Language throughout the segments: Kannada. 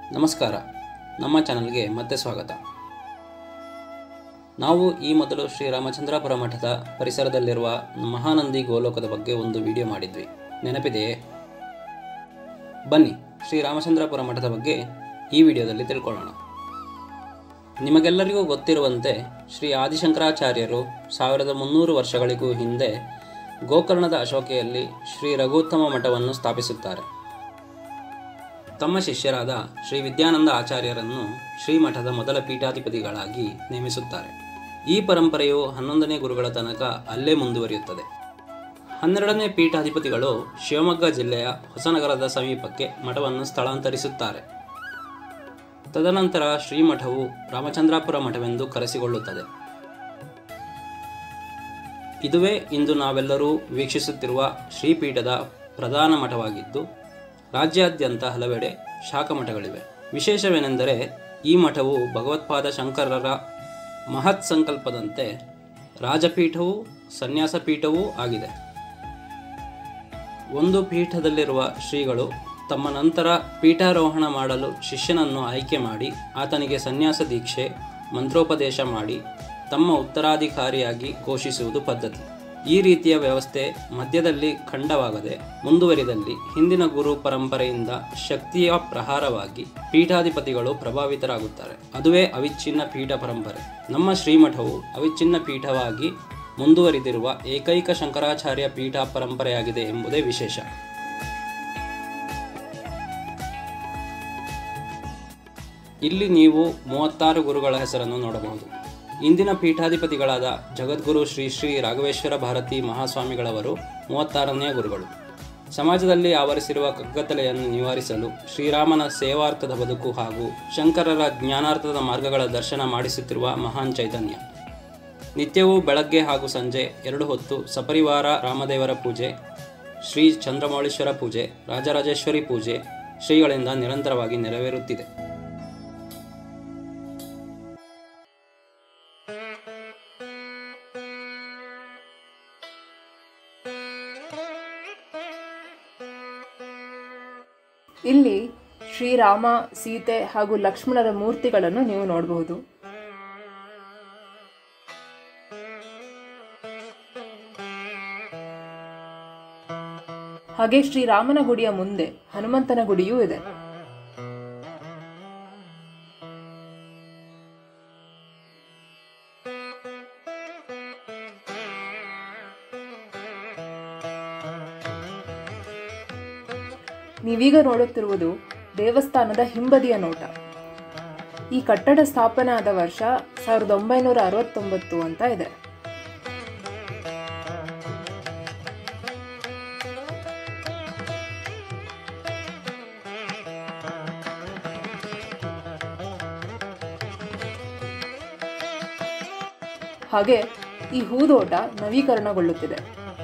ನಮಸ್ಕಾರ ನಮ್ಮ ಚಾನಲ್ಗೆ ಮತ್ತೆ ಸ್ವಾಗತ ನಾವು ಈ ಮೊದಲು ಶ್ರೀ ರಾಮಚಂದ್ರಾಪುರ ಮಠದ ಪರಿಸರದಲ್ಲಿರುವ ಮಹಾನಂದಿ ಗೋಲೋಕದ ಬಗ್ಗೆ ಒಂದು ವಿಡಿಯೋ ಮಾಡಿದ್ವಿ ನೆನಪಿದೆಯೇ ಬನ್ನಿ ಶ್ರೀ ರಾಮಚಂದ್ರಾಪುರ ಮಠದ ಬಗ್ಗೆ ಈ ವಿಡಿಯೋದಲ್ಲಿ ತಿಳ್ಕೊಳ್ಳೋಣ ನಿಮಗೆಲ್ಲರಿಗೂ ಗೊತ್ತಿರುವಂತೆ ಶ್ರೀ ಆದಿಶಂಕರಾಚಾರ್ಯರು ಸಾವಿರದ ಮುನ್ನೂರು ವರ್ಷಗಳಿಗೂ ಹಿಂದೆ ಗೋಕರ್ಣದ ಅಶೋಕೆಯಲ್ಲಿ ಶ್ರೀ ರಘುತ್ತಮ ಮಠವನ್ನು ಸ್ಥಾಪಿಸುತ್ತಾರೆ ತಮ್ಮ ಶಿಷ್ಯರಾದ ಶ್ರೀ ವಿದ್ಯಾನಂದ ಆಚಾರ್ಯರನ್ನು ಶ್ರೀಮಠದ ಮೊದಲ ಪೀಠಾಧಿಪತಿಗಳಾಗಿ ನೇಮಿಸುತ್ತಾರೆ ಈ ಪರಂಪರೆಯು ಹನ್ನೊಂದನೇ ಗುರುಗಳ ತನಕ ಅಲ್ಲೇ ಮುಂದುವರಿಯುತ್ತದೆ ಹನ್ನೆರಡನೇ ಪೀಠಾಧಿಪತಿಗಳು ಶಿವಮೊಗ್ಗ ಜಿಲ್ಲೆಯ ಹೊಸನಗರದ ಸಮೀಪಕ್ಕೆ ಮಠವನ್ನು ಸ್ಥಳಾಂತರಿಸುತ್ತಾರೆ ತದನಂತರ ಶ್ರೀಮಠವು ರಾಮಚಂದ್ರಾಪುರ ಮಠವೆಂದು ಕರೆಸಿಕೊಳ್ಳುತ್ತದೆ ಇದುವೇ ಇಂದು ನಾವೆಲ್ಲರೂ ವೀಕ್ಷಿಸುತ್ತಿರುವ ಶ್ರೀಪೀಠದ ಪ್ರಧಾನ ಮಠವಾಗಿದ್ದು ರಾಜ್ಯಾದ್ಯಂತ ಹಲವೆಡೆ ಶಾಖಮಠಗಳಿವೆ ವಿಶೇಷವೇನೆಂದರೆ ಈ ಮಠವು ಭಗವತ್ಪಾದ ಶಂಕರರ ಮಹತ್ ಸಂಕಲ್ಪದಂತೆ ರಾಜಪೀಠವೂ ಸನ್ಯಾಸ ಪೀಠವೂ ಆಗಿದೆ ಒಂದು ಪೀಠದಲ್ಲಿರುವ ಶ್ರೀಗಳು ತಮ್ಮ ನಂತರ ಪೀಠಾರೋಹಣ ಮಾಡಲು ಶಿಷ್ಯನನ್ನು ಆಯ್ಕೆ ಮಾಡಿ ಆತನಿಗೆ ಸನ್ಯಾಸ ದೀಕ್ಷೆ ಮಂತ್ರೋಪದೇಶ ಮಾಡಿ ತಮ್ಮ ಉತ್ತರಾಧಿಕಾರಿಯಾಗಿ ಘೋಷಿಸುವುದು ಪದ್ಧತಿ ಈ ರೀತಿಯ ವ್ಯವಸ್ಥೆ ಮಧ್ಯದಲ್ಲಿ ಖಂಡವಾಗದೆ ಮುಂದುವರಿದಲ್ಲಿ ಹಿಂದಿನ ಗುರು ಪರಂಪರೆಯಿಂದ ಶಕ್ತಿಯ ಪ್ರಹಾರವಾಗಿ ಪೀಠಾಧಿಪತಿಗಳು ಪ್ರಭಾವಿತರಾಗುತ್ತಾರೆ ಅದುವೇ ಅವಿಚ್ಛಿನ್ನ ಪೀಠ ಪರಂಪರೆ ನಮ್ಮ ಶ್ರೀಮಠವು ಅವಿಚ್ಛಿನ್ನ ಪೀಠವಾಗಿ ಮುಂದುವರಿದಿರುವ ಏಕೈಕ ಶಂಕರಾಚಾರ್ಯ ಪೀಠ ಪರಂಪರೆಯಾಗಿದೆ ಎಂಬುದೇ ವಿಶೇಷ ಇಲ್ಲಿ ನೀವು ಮೂವತ್ತಾರು ಗುರುಗಳ ಹೆಸರನ್ನು ನೋಡಬಹುದು ಇಂದಿನ ಪೀಠಾಧಿಪತಿಗಳಾದ ಜಗದ್ಗುರು ಶ್ರೀ ಶ್ರೀ ರಾಘವೇಶ್ವರ ಭಾರತಿ ಮಹಾಸ್ವಾಮಿಗಳವರು ಮೂವತ್ತಾರನೆಯ ಗುರುಗಳು ಸಮಾಜದಲ್ಲಿ ಆವರಿಸಿರುವ ಕಗ್ಗತ್ತಲೆಯನ್ನು ನಿವಾರಿಸಲು ಶ್ರೀರಾಮನ ಸೇವಾರ್ಥದ ಬದುಕು ಹಾಗೂ ಶಂಕರರ ಜ್ಞಾನಾರ್ಥದ ಮಾರ್ಗಗಳ ದರ್ಶನ ಮಾಡಿಸುತ್ತಿರುವ ಮಹಾನ್ ಚೈತನ್ಯ ನಿತ್ಯವೂ ಬೆಳಗ್ಗೆ ಹಾಗೂ ಸಂಜೆ ಎರಡು ಹೊತ್ತು ಸಪರಿವಾರ ರಾಮದೇವರ ಪೂಜೆ ಶ್ರೀ ಚಂದ್ರಮೌಳೀಶ್ವರ ಪೂಜೆ ರಾಜರಾಜೇಶ್ವರಿ ಪೂಜೆ ಶ್ರೀಗಳಿಂದ ನಿರಂತರವಾಗಿ ನೆರವೇರುತ್ತಿದೆ ಇಲ್ಲಿ ಶ್ರೀರಾಮ ಸೀತೆ ಹಾಗೂ ಲಕ್ಷ್ಮಣರ ಮೂರ್ತಿಗಳನ್ನು ನೀವು ನೋಡಬಹುದು ಹಾಗೆ ಶ್ರೀರಾಮನ ಗುಡಿಯ ಮುಂದೆ ಹನುಮಂತನ ಗುಡಿಯೂ ಇದೆ ನೀವೀಗ ನೋಡುತ್ತಿರುವುದು ದೇವಸ್ಥಾನದ ಹಿಂಬದಿಯ ನೋಟ ಈ ಕಟ್ಟಡ ಸ್ಥಾಪನೆ ಆದ ವರ್ಷ ಸಾವಿರದ ಒಂಬೈನೂರ ಅರವತ್ತೊಂಬತ್ತು ಅಂತ ಇದೆ ಹಾಗೆ ಈ ಹೂದೋಟ ನವೀಕರಣಗೊಳ್ಳುತ್ತಿದೆ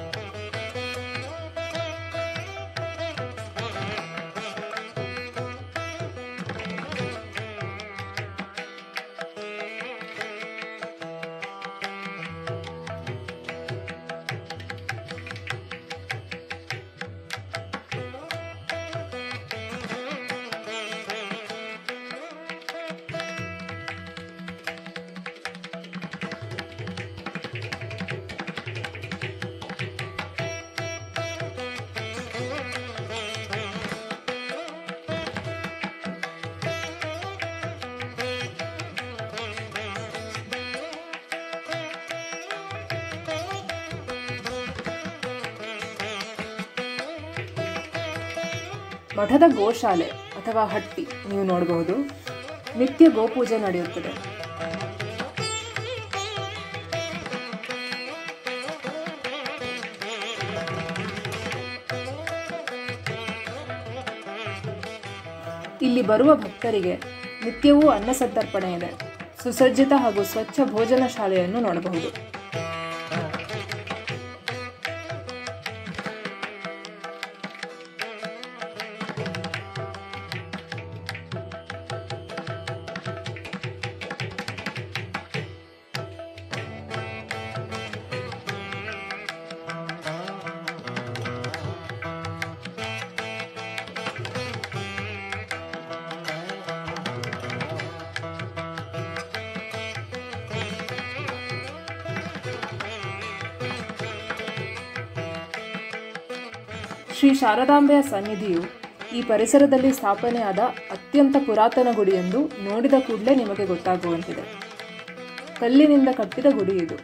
ಮಠದ ಗೋಶಾಲೆ ಅಥವಾ ಹಟ್ಟಿ ನೀವು ನೋಡಬಹುದು ನಿತ್ಯ ಗೋಪೂಜೆ ನಡೆಯುತ್ತದೆ ಇಲ್ಲಿ ಬರುವ ಭಕ್ತರಿಗೆ ನಿತ್ಯವೂ ಅನ್ನ ಸಂತರ್ಪಣೆ ಇದೆ ಸುಸಜ್ಜಿತ ಹಾಗೂ ಸ್ವಚ್ಛ ಭೋಜನ ಶಾಲೆಯನ್ನು ನೋಡಬಹುದು ಶ್ರೀ ಶಾರದಾಂಬೆಯ ಸನ್ನಿಧಿಯು ಈ ಪರಿಸರದಲ್ಲಿ ಸ್ಥಾಪನೆಯಾದ ಅತ್ಯಂತ ಪುರಾತನ ಗುಡಿ ಎಂದು ನೋಡಿದ ಕೂಡಲೇ ನಿಮಗೆ ಗೊತ್ತಾಗುವಂತಿದೆ ಕಲ್ಲಿನಿಂದ ಕಟ್ಟಿದ ಗುಡಿ ಇದು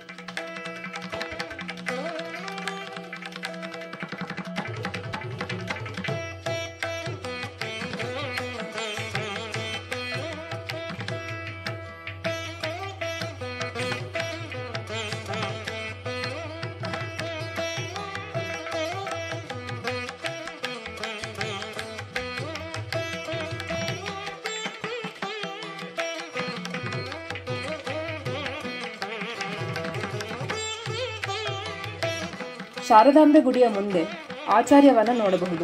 ಶಾರದಾಂಬೆ ಗುಡಿಯ ಮುಂದೆ ಆಚಾರ್ಯವನ ನೋಡಬಹುದು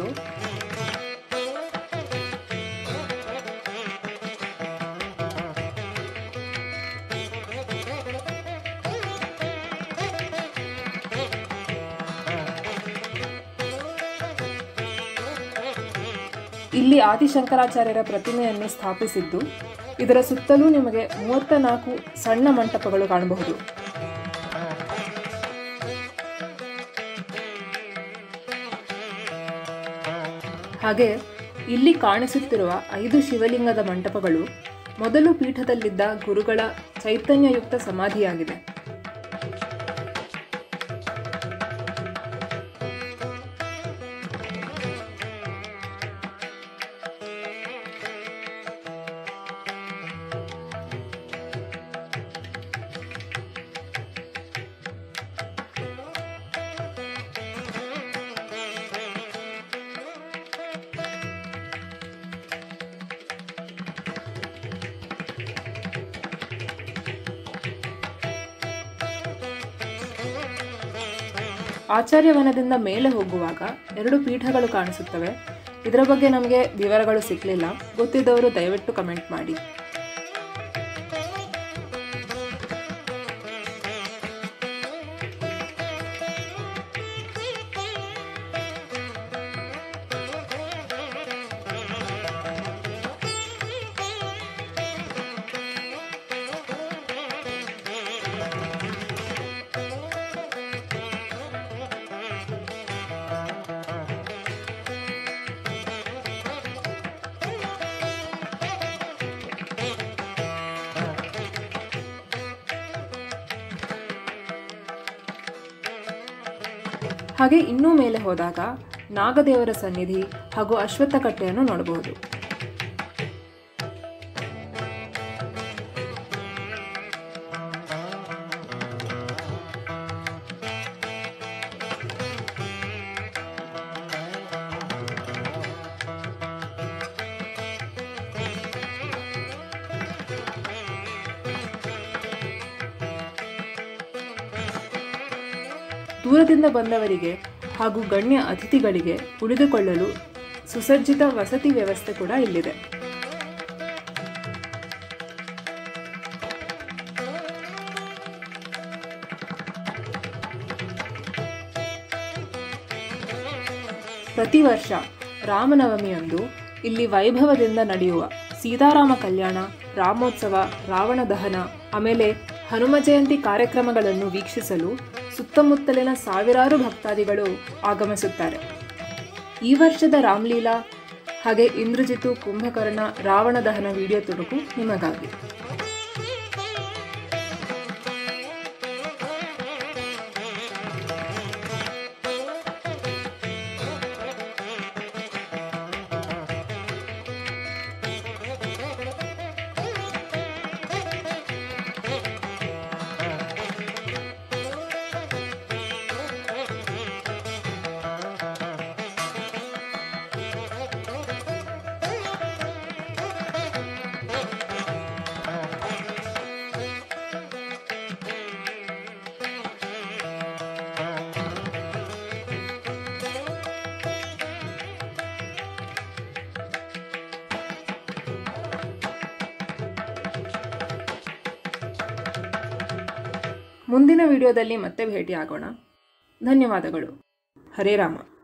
ಇಲ್ಲಿ ಆದಿಶಂಕರಾಚಾರ್ಯರ ಪ್ರತಿಮೆಯನ್ನು ಸ್ಥಾಪಿಸಿದ್ದು ಇದರ ಸುತ್ತಲೂ ನಿಮಗೆ ಮೂವತ್ತ ನಾಲ್ಕು ಸಣ್ಣ ಮಂಟಪಗಳು ಕಾಣಬಹುದು ಹಾಗೆ ಇಲ್ಲಿ ಕಾಣಿಸುತ್ತಿರುವ ಐದು ಶಿವಲಿಂಗದ ಮಂಟಪಗಳು ಮೊದಲು ಪೀಠದಲ್ಲಿದ್ದ ಗುರುಗಳ ಚೈತನ್ಯಯುಕ್ತ ಸಮಾಧಿಯಾಗಿದೆ ಆಚಾರ್ಯವನದಿಂದ ಮೇಲೆ ಹೋಗುವಾಗ ಎರಡು ಪೀಠಗಳು ಕಾಣಿಸುತ್ತವೆ ಇದರ ಬಗ್ಗೆ ನಮಗೆ ವಿವರಗಳು ಸಿಕ್ಕಲಿಲ್ಲ ಗೊತ್ತಿದ್ದವರು ದಯವಿಟ್ಟು ಕಮೆಂಟ್ ಮಾಡಿ ಹಾಗೆ ಇನ್ನೂ ಮೇಲೆ ಹೋದಾಗ ನಾಗದೇವರ ಸನ್ನಿಧಿ ಹಾಗೂ ಅಶ್ವತ್ಥ ಕಟ್ಟೆಯನ್ನು ನೋಡಬಹುದು ದೂರದಿಂದ ಬಂದವರಿಗೆ ಹಾಗೂ ಗಣ್ಯ ಅತಿಥಿಗಳಿಗೆ ಉಳಿದುಕೊಳ್ಳಲು ಸುಸಜ್ಜಿತ ವಸತಿ ವ್ಯವಸ್ಥೆ ಕೂಡ ಇಲ್ಲಿದೆ ಪ್ರತಿ ವರ್ಷ ರಾಮನವಮಿಯಂದು ಇಲ್ಲಿ ವೈಭವದಿಂದ ನಡೆಯುವ ಸೀತಾರಾಮ ಕಲ್ಯಾಣ ರಾಮೋತ್ಸವ ರಾವಣ ದಹನ ಆಮೇಲೆ ಹನುಮ ಜಯಂತಿ ಕಾರ್ಯಕ್ರಮಗಳನ್ನು ವೀಕ್ಷಿಸಲು ಸುತ್ತಮುತ್ತಲಿನ ಸಾವಿರಾರು ಭಕ್ತಾದಿಗಳು ಆಗಮಿಸುತ್ತಾರೆ ಈ ವರ್ಷದ ರಾಮ್ಲೀಲಾ ಹಾಗೆ ಇಂದ್ರಜಿತು ಕುಂಭಕರ್ಣ ರಾವಣ ದಹನ ವಿಡಿಯೋ ತುಣುಕು ನಿಮಗಾಗಿ ಮುಂದಿನ ವಿಡಿಯೋದಲ್ಲಿ ಮತ್ತೆ ಭೇಟಿಯಾಗೋಣ ಧನ್ಯವಾದಗಳು ಹರೇ ರಾಮ